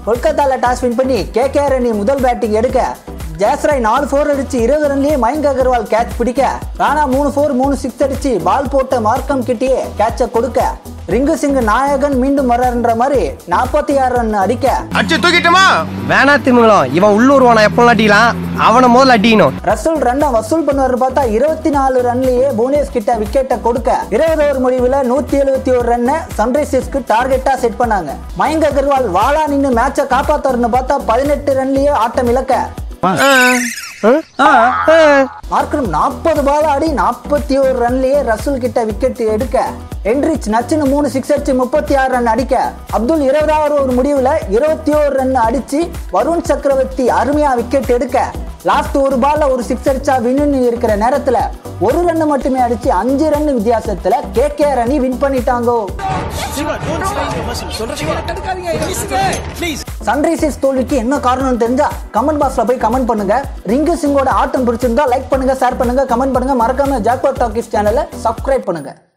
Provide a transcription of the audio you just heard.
கொல்கத்தால toss win பண்ணி KKR அணி முதல் பேட்டிங் எடுக்க ஜாஸ்ராய் நாலு ஃபோர் அடிச்சு இருபது ரன்லயே மயங்க் அகர்வால் கேட்ச் பிடிக்க ராணா மூணு ஃபோர் மூணு சிக்ஸ் அடிச்சு பால் போட்ட மார்க்கம் கிட்டேயே கேட்ச கொடுக்க ரிங்கு சிங் நாயகன் மீண்டும் வர்றன்ற மாதிரி நாற்பத்தி ஆறு ரன் அடிக்க அடிச்சு தூக்கிட்டுமா வேணா திமுகலம் இவன் உள்ளூர் வான எப்போ அடிக்கலாம் அவனை முதல்ல அடிக்கணும் ரசூல் ரன்னை வசூல் பண்ணுவாரு பார்த்தா இருபத்தி நாலு ரன்லயே புவனேஷ் கிட்ட விக்கெட்டை கொடுக்க இருபது ஓவர் முடிவுல நூத்தி எழுபத்தி ஒரு ரன்னை சன்ரைசர்ஸ்க்கு டார்கெட்டா செட் பண்ணாங்க மயங்க் அகர்வால் வாளா நின்னு மேட்சை காப்பாத்தாருன்னு பார்த்தா பதினெட்டு ரன்லயே ஆட்டம் இழக்க மார்க்கரும் நாற்பது பால் ஆடி நாற்பத்தி ஒரு ரன்லயே ரசூல் கிட்ட விக்கெட் எடுக்க என்ரிச் நச்சுன்னு மூணு சிக்ஸ் அடிச்சு முப்பத்தி ஆறு ரன் அடிக்க அப்துல் இருபதாவது ஒரு முடிவுல இருபத்தி ஒரு ரன் அடிச்சு வருண் சக்கரவர்த்தி அருமையா விக்கெட் எடுக்க லாஸ்ட் ஒரு பால்ல ஒரு சிக்ஸ் அடிச்சா வின்னு இருக்கிற நேரத்துல ஒரு ரன் மட்டுமே அடிச்சு அஞ்சு ரன் வித்தியாசத்துல கே அணி வின் பண்ணிட்டாங்கோ சன்ரைசர்ஸ் தோல்விக்கு என்ன காரணம் தெரிஞ்சா கமெண்ட் பாக்ஸ்ல போய் கமெண்ட் பண்ணுங்க ரிங்கு சிங்கோட ஆட்டம் பிடிச்சிருந்தா லைக் பண்ணுங்க ஷேர் பண்ணுங்க கமெண்ட் பண்ணுங்க மறக்காம ஜாக்பாட் டாக்கிஸ் சேனலை சப்ஸ்கிரைப் பண்ணுங்க